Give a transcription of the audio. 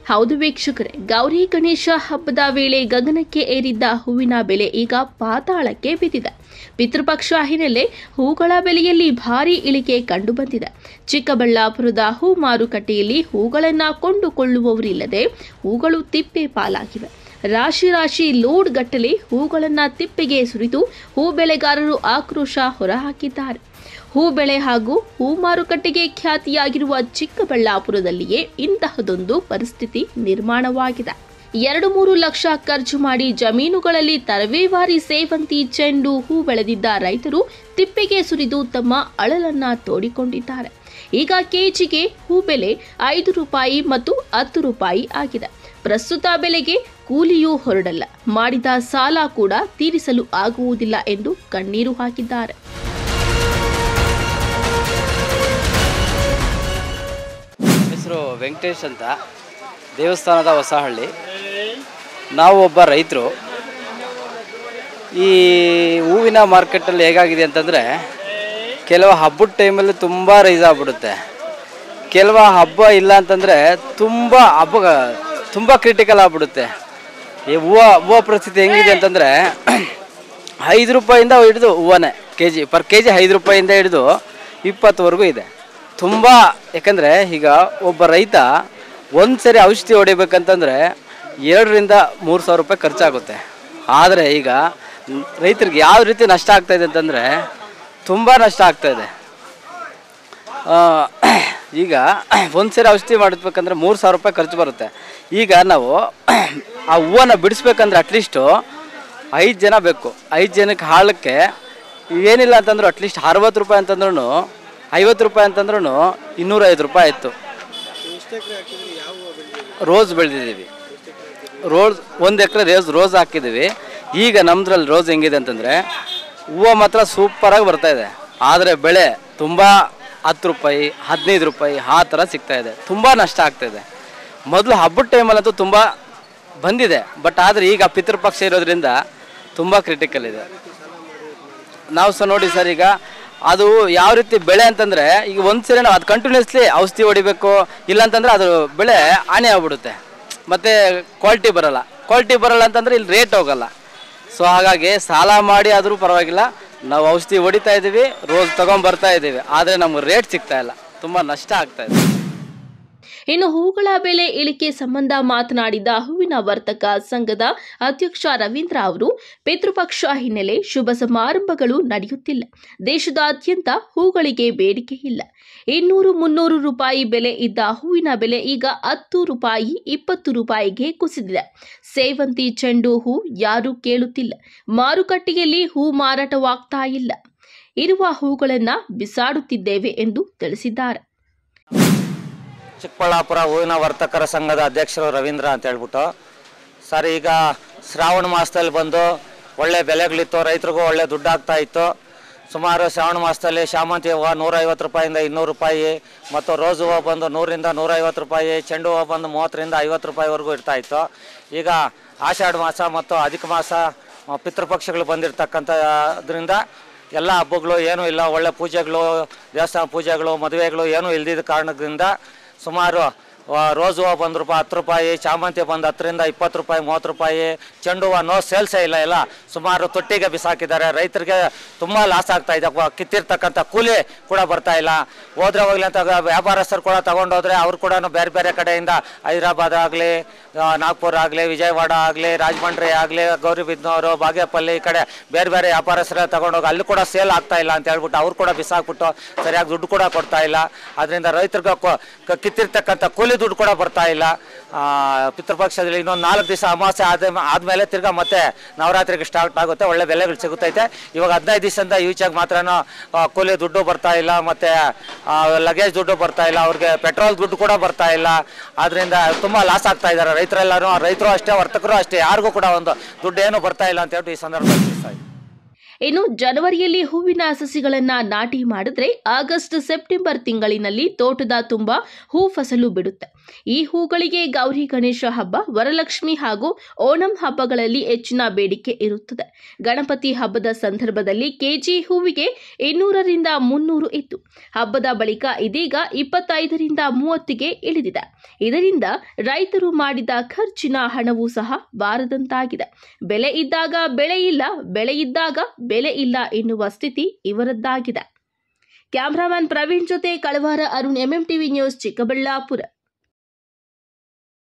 ಹೌದು ವೀಕ್ಷಕರೇ ಗೌರಿ ಗಣೇಶ ಹಬ್ಬದ ವೇಳೆ ಗಗನಕ್ಕೆ ಏರಿದ್ದ ಹೂವಿನ ಬೆಲೆ ಈಗ ಪಾತಾಳಕ್ಕೆ ಬಿದ್ದಿದೆ ಪಿತೃಪಕ್ಷ ಹಿನ್ನೆಲೆ ಹೂಗಳ ಬೆಲೆಯಲ್ಲಿ ಭಾರಿ ಇಳಿಕೆ ಕಂಡುಬಂದಿದೆ ಚಿಕ್ಕಬಳ್ಳಾಪುರದ ಹೂ ಮಾರುಕಟ್ಟೆಯಲ್ಲಿ ಹೂಗಳನ್ನು ಕೊಂಡುಕೊಳ್ಳುವವರಿಲ್ಲದೆ ಹೂಗಳು ತಿಪ್ಪೆ ಪಾಲಾಗಿವೆ ರಾಶಿ ರಾಶಿ ಲೋಡ್ ಗಟ್ಟಲೆ ಹೂಗಳನ್ನ ತಿಪ್ಪೆಗೆ ಸುರಿದು ಹೂ ಬೆಳೆಗಾರರು ಆಕ್ರೋಶ ಹೊರಹಾಕಿದ್ದಾರೆ ಹೂ ಬೆಳೆ ಹಾಗೂ ಹೂ ಮಾರುಕಟ್ಟೆಗೆ ಖ್ಯಾತಿಯಾಗಿರುವ ಚಿಕ್ಕಬಳ್ಳಾಪುರದಲ್ಲಿಯೇ ಇಂತಹದೊಂದು ಪರಿಸ್ಥಿತಿ ನಿರ್ಮಾಣವಾಗಿದೆ ಎರಡು ಮೂರು ಲಕ್ಷ ಖರ್ಚು ಮಾಡಿ ಜಮೀನುಗಳಲ್ಲಿ ತರವೇವಾರಿ ಸೇವಂತಿ ಚೆಂಡು ಹೂ ಬೆಳೆದಿದ್ದ ರೈತರು ತಿಪ್ಪೆಗೆ ಸುರಿದು ತಮ್ಮ ಅಳಲನ್ನ ತೋಡಿಕೊಂಡಿದ್ದಾರೆ ಈಗ ಕೆಜಿಗೆ ಹೂ ಬೆಲೆ ಐದು ರೂಪಾಯಿ ಮತ್ತು ಹತ್ತು ರೂಪಾಯಿ ಆಗಿದೆ ಪ್ರಸ್ತುತ ಬೆಲೆಗೆ ಕೂಲಿಯೂ ಹೊರಡಲ್ಲ ಮಾಡಿದ ಸಾಲ ಕೂಡ ತೀರಿಸಲು ಆಗುವುದಿಲ್ಲ ಎಂದು ಕಣ್ಣೀರು ಹಾಕಿದ್ದಾರೆ ಹೆಸರು ವೆಂಕಟೇಶ್ ಅಂತ ದೇವಸ್ಥಾನದ ಹೊಸಹಳ್ಳಿ ನಾವು ಒಬ್ಬ ರೈತರು ಈ ಹೂವಿನ ಮಾರ್ಕೆಟಲ್ಲಿ ಹೇಗಾಗಿದೆ ಅಂತಂದರೆ ಕೆಲವು ಹಬ್ಬದ ಟೈಮಲ್ಲಿ ತುಂಬ ರೈಸ್ ಆಗ್ಬಿಡುತ್ತೆ ಕೆಲವು ಹಬ್ಬ ಇಲ್ಲ ಅಂತಂದರೆ ತುಂಬ ಹಬ್ಬ ತುಂಬ ಕ್ರಿಟಿಕಲ್ ಆಗ್ಬಿಡುತ್ತೆ ಈ ಹೂವು ಹೂವು ಪರಿಸ್ಥಿತಿ ಹೆಂಗಿದೆ ಅಂತಂದರೆ ಐದು ರೂಪಾಯಿಂದ ಹಿಡಿದು ಹೂವನೇ K G per K G ಐದು ರೂಪಾಯಿಂದ ಹಿಡಿದು ಇಪ್ಪತ್ತುವರೆಗೂ ಇದೆ ತುಂಬ ಯಾಕಂದರೆ ಈಗ ಒಬ್ಬ ರೈತ ಒಂದು ಸರಿ ಔಷಧಿ ಹೊಡಿಬೇಕಂತಂದರೆ ಎರಡರಿಂದ ಮೂರು ಸಾವಿರ ರೂಪಾಯಿ ಖರ್ಚಾಗುತ್ತೆ ಆದರೆ ಈಗ ರೈತರಿಗೆ ಯಾವ ರೀತಿ ನಷ್ಟ ಆಗ್ತಾಯಿದೆ ಅಂತಂದರೆ ತುಂಬ ನಷ್ಟ ಆಗ್ತಾಯಿದೆ ಆ, ಈಗ ಒಂದು ಸರಿ ಔಷಧಿ ಮಾಡಿಸ್ಬೇಕಂದ್ರೆ ಮೂರು ಸಾವಿರ ರೂಪಾಯಿ ಖರ್ಚು ಬರುತ್ತೆ ಈಗ ನಾವು ಆ ಹೂವನ್ನು ಬಿಡಿಸ್ಬೇಕಂದ್ರೆ ಅಟ್ಲೀಸ್ಟು ಐದು ಜನ ಬೇಕು ಐದು ಜನಕ್ಕೆ ಹಾಳಕ್ಕೆ ಏನಿಲ್ಲ ಅಂತಂದ್ರು ಅಟ್ಲೀಸ್ಟ್ ಅರವತ್ತು ರೂಪಾಯಿ ಅಂತಂದ್ರೂ ಐವತ್ತು ರೂಪಾಯಿ ಅಂತಂದ್ರೂ ಇನ್ನೂರೈವತ್ತು ರೂಪಾಯಿ ಆಯಿತು ರೋಸ್ ಬೆಳೆದಿದ್ದೀವಿ ರೋಸ್ ಒಂದು ಎಕರೆ ರೋಸ್ ರೋಸ್ ಹಾಕಿದ್ದೀವಿ ಈಗ ನಮ್ದ್ರಲ್ಲಿ ರೋಸ್ ಹೆಂಗಿದೆ ಅಂತಂದರೆ ಹೂವು ಮಾತ್ರ ಸೂಪರಾಗಿ ಬರ್ತಾ ಇದೆ ಆದರೆ ಬೆಳೆ ತುಂಬ ಹತ್ತು ರೂಪಾಯಿ ಹದಿನೈದು ರೂಪಾಯಿ ಆ ಥರ ಸಿಗ್ತಾ ಇದೆ ತುಂಬ ನಷ್ಟ ಆಗ್ತಾ ಇದೆ ಮೊದಲು ಹಬ್ಬದ ಟೈಮಲ್ಲಂತೂ ತುಂಬ ಬಂದಿದೆ ಬಟ್ ಆದರೆ ಈಗ ಪಿತೃಪಕ್ಷ ಇರೋದ್ರಿಂದ ತುಂಬ ಕ್ರಿಟಿಕಲ್ ಇದೆ ನಾವು ಸಹ ನೋಡಿ ಸರ್ ಈಗ ಅದು ಯಾವ ರೀತಿ ಬೆಳೆ ಅಂತಂದರೆ ಈಗ ಒಂದು ಸರಿ ನಾವು ಅದು ಕಂಟಿನ್ಯೂಸ್ಲಿ ಔಷಧಿ ಹೊಡಿಬೇಕು ಇಲ್ಲಾಂತಂದ್ರೆ ಅದು ಬೆಳೆ ಹಾನಿ ಆಗ್ಬಿಡುತ್ತೆ ಮತ್ತು ಕ್ವಾಲಿಟಿ ಬರಲ್ಲ ಕ್ವಾಲಿಟಿ ಬರಲ್ಲ ಅಂತಂದರೆ ಇಲ್ಲಿ ರೇಟ್ ಹೋಗಲ್ಲ ಸೊ ಹಾಗಾಗಿ ಸಾಲ ಮಾಡಿ ಆದರೂ ಪರವಾಗಿಲ್ಲ ನಾವು ಔಷಧಿ ಹೊಡಿತಾ ಇದ್ದೀವಿ ರೋಸ್ ತೊಗೊಂಬರ್ತಾ ಇದ್ದೀವಿ ಆದರೆ ನಮ್ಗೆ ರೇಟ್ ಸಿಗ್ತಾ ಇಲ್ಲ ತುಂಬ ನಷ್ಟ ಆಗ್ತಾ ಇದೆ ಇನ್ನು ಹೂಗಳ ಬೆಲೆ ಇಳಿಕೆ ಸಂಬಂಧ ಮಾತನಾಡಿದ ಹೂವಿನ ವರ್ತಕ ಸಂಘದ ಅಧ್ಯಕ್ಷ ರವೀಂದ್ರ ಅವರು ಪಿತೃಪಕ್ಷ ಹಿನ್ನೆಲೆ ಶುಭ ಸಮಾರಂಭಗಳು ನಡೆಯುತ್ತಿಲ್ಲ ದೇಶದಾದ್ಯಂತ ಹೂಗಳಿಗೆ ಬೇಡಿಕೆ ಇಲ್ಲ ಇನ್ನೂರು ಮುನ್ನೂರು ರೂಪಾಯಿ ಬೆಲೆ ಇದ್ದ ಹೂವಿನ ಬೆಲೆ ಈಗ ಹತ್ತು ರೂಪಾಯಿ ಇಪ್ಪತ್ತು ರೂಪಾಯಿಗೆ ಕುಸಿದಿದೆ ಸೇವಂತಿ ಚೆಂಡು ಹೂ ಯಾರೂ ಕೇಳುತ್ತಿಲ್ಲ ಮಾರುಕಟ್ಟೆಯಲ್ಲಿ ಹೂ ಮಾರಾಟವಾಗ್ತಾ ಇಲ್ಲ ಇರುವ ಹೂಗಳನ್ನು ಬಿಸಾಡುತ್ತಿದ್ದೇವೆ ಎಂದು ತಿಳಿಸಿದ್ದಾರೆ ಚಿಕ್ಕಬಳ್ಳಾಪುರ ಹೂವಿನ ವರ್ತಕರ ಸಂಘದ ಅಧ್ಯಕ್ಷರು ರವೀಂದ್ರ ಅಂತ ಹೇಳ್ಬಿಟ್ಟು ಸರ್ ಈಗ ಶ್ರಾವಣ ಮಾಸದಲ್ಲಿ ಬಂದು ಒಳ್ಳೆ ಬೆಲೆಗಳಿತ್ತು ರೈತರಿಗೂ ಒಳ್ಳೆ ದುಡ್ಡು ಆಗ್ತಾ ಇತ್ತು ಸುಮಾರು ಶ್ರಾವಣ ಮಾಸದಲ್ಲಿ ಶಾಮಂತಿ ಹೂವು ನೂರೈವತ್ತು ರೂಪಾಯಿಂದ ಇನ್ನೂರು ರೂಪಾಯಿ ಮತ್ತು ರೋಸ್ ಹೂವು ಬಂದು ನೂರಿಂದ ನೂರೈವತ್ತು ರೂಪಾಯಿ ಚೆಂಡು ಹೂವು ಬಂದು ಮೂವತ್ತರಿಂದ ಐವತ್ತು ರೂಪಾಯಿವರೆಗೂ ಇರ್ತಾ ಇತ್ತು ಈಗ ಆಷಾಢ ಮಾಸ ಮತ್ತು ಅಧಿಕ ಮಾಸ ಆ, ಪಿತೃಪಕ್ಷಗಳು ಬಂದಿರತಕ್ಕಂಥದ್ರಿಂದ ಎಲ್ಲ ಹಬ್ಬಗಳು ಏನೂ ಇಲ್ಲ ಒಳ್ಳೆ ಪೂಜೆಗಳು ದೇವಸ್ಥಾನ ಪೂಜೆಗಳು ಮದುವೆಗಳು ಏನೂ ಇಲ್ದಿದ್ದ ಕಾರಣದಿಂದ ಸುಮಾರು ಆ, ರೋಸ್ ಹೂವು ಬಂದು ರೂಪಾಯಿ ಹತ್ತು ರೂಪಾಯಿ ಚಾಮಂತಿ ಬಂದು ಹತ್ತರಿಂದ ಇಪ್ಪತ್ತು ರೂಪಾಯಿ ಮೂವತ್ತು ರೂಪಾಯಿ ಚೆಂಡು ಹೂವು ನೋ ಸೇಲ್ಸೇ ಇಲ್ಲ ಎಲ್ಲ ಸುಮಾರು ತೊಟ್ಟಿಗೆ ಬಿಸಾಕಿದ್ದಾರೆ ರೈತರಿಗೆ ತುಂಬ ಲಾಸ್ ಆಗ್ತಾ ಇದೆ ವ- ಕಿತ್ತಿರ್ತಕ್ಕಂಥ ಕೂಲಿ ಕೂಡ ಬರ್ತಾ ಇಲ್ಲ ಹೋದ್ರೆ ಹೋಗ್ಲಿ ಅಂತ ವ್ಯಾಪಾರಸ್ಥರು ಕೂಡ ತಗೊಂಡೋದ್ರೆ ಅವ್ರು ಕೂಡ ಬೇರೆ ಬೇರೆ ಕಡೆಯಿಂದ ಹೈದರಾಬಾದ್ ಆಗಲಿ ನಾಗ್ಪುರ ಆಗಲಿ ವಿಜಯವಾಡ ಆಗಲಿ ರಾಜಮಂಡ್ರಿ ಆಗಲಿ ಗೌರಿಬಿದ್ನೂರು ಬಾಗೇಪಲ್ಲಿ ಈ ಕಡೆ ಬೇರೆ ಬೇರೆ ವ್ಯಾಪಾರಸ್ಥರ ತಗೊಂಡೋಗಿ ಅಲ್ಲಿ ಕೂಡ ಸೇಲ್ ಆಗ್ತಾ ಇಲ್ಲ ಅಂತ ಹೇಳ್ಬಿಟ್ಟು ಅವ್ರು ಕೂಡ ಬಿಸಾಕ್ಬಿಟ್ಟು ಸರಿಯಾಗಿ ದುಡ್ಡು ಕೂಡ ಕೊಡ್ತಾ ಇಲ್ಲ ಅದರಿಂದ ರೈತರಿಗೆ ಕೊ- ಕ- ಕಿತ್ತಿರ್ತಕ್ಕಂಥ ಕೂಲಿ ದುಡ್ಡು ಕೂಡ ಬರ್ತಾ ಇಲ್ಲ ಆ, ಪಿತೃಪಕ್ಷದಲ್ಲಿ ಇನ್ನೊಂದು ನಾಲ್ಕು ದಿವಸ ಅಮಾವಾಸ್ಯೆ ಆದ ಆದಮೇಲೆ ತಿರ್ಗಾ ಮತ್ತೆ ನವರಾತ್ರಿಗೆ ಸ್ಟಾರ್ಟ್ ಆಗುತ್ತೆ ಒಳ್ಳೆ ಬೆಲೆಗಳು ಸಿಗುತ್ತೈತೆ ಇವಾಗ ಹದಿನೈದು ದಿವಸದಿಂದ ಈಚೆಗೆ ಮಾತ್ರ ಕೂಲಿ ದುಡ್ಡು ಬರ್ತಾ ಇಲ್ಲ ಮತ್ತು ಲಗೇಜ್ ದುಡ್ಡು ಬರ್ತಾ ಇಲ್ಲ ಅವ್ರಿಗೆ ಪೆಟ್ರೋಲ್ ದುಡ್ಡು ಕೂಡ ಬರ್ತಾ ಇಲ್ಲ ಅದರಿಂದ ತುಂಬ ಲಾಸ್ ಆಗ್ತಾ ಇದ್ದಾರೆ ರೈತರೆಲ್ಲರೂ ರೈತರು ಅಷ್ಟೇ ವರ್ತಕರು ಅಷ್ಟೇ ಯಾರಿಗೂ ಕೂಡ ಒಂದು ದುಡ್ಡು ಏನು ಬರ್ತಾ ಇಲ್ಲ ಅಂತ ಹೇಳ್ಬಿಟ್ಟು ಈ ಸಂದರ್ಭದಲ್ಲಿ ತಿಳಿಸ್ತಾ ಇದ್ದೀನಿ. ಇನ್ನು ಜನವರಿಯಲ್ಲಿ ಹೂವಿನ ಸಸಿಗಳನ್ನ ನಾಟಿ ಮಾಡಿದ್ರೆ ಆಗಸ್ಟ್ ಸೆಪ್ಟೆಂಬರ್ ತಿಂಗಳಿನಲ್ಲಿ ತೋಟದ ತುಂಬ ಹೂ ಫಸಲು ಬಿಡುತ್ತೆ ಈ ಹೂಗಳಿಗೆ ಗೌರಿ ಗಣೇಶ ಹಬ್ಬ ವರಲಕ್ಷ್ಮಿ ಹಾಗೂ ಓಣಂ ಹಬ್ಬಗಳಲ್ಲಿ ಹೆಚ್ಚಿನ ಬೇಡಿಕೆ ಇರುತ್ತದೆ ಗಣಪತಿ ಹಬ್ಬದ ಸಂದರ್ಭದಲ್ಲಿ ಕೆಜಿ ಹೂವಿಗೆ ಇನ್ನೂರರಿಂದ ಮುನ್ನೂರು ಇತ್ತು ಹಬ್ಬದ ಬಳಿಕ ಇದೀಗ ಇಪ್ಪತ್ತೈದರಿಂದ ಮೂವತ್ತಿಗೆ ಇಳಿದಿದೆ ಇದರಿಂದ ರೈತರು ಮಾಡಿದ ಖರ್ಚಿನ ಹಣವೂ ಸಹ ಬಾರದಂತಾಗಿದೆ ಬೆಲೆ ಇದ್ದಾಗ ಬೆಳೆ ಇಲ್ಲ ಬೆಳೆ ಇದ್ದಾಗ ಬೆಲೆ ಇಲ್ಲ ಎನ್ನುವ ಸ್ಥಿತಿ ಇವರದ್ದಾಗಿದೆ ಕ್ಯಾಮರಾಮನ್ ಪ್ರವೀಣ್ ಜೊತೆ Kalavara Arun MM TV news Chikkaballapur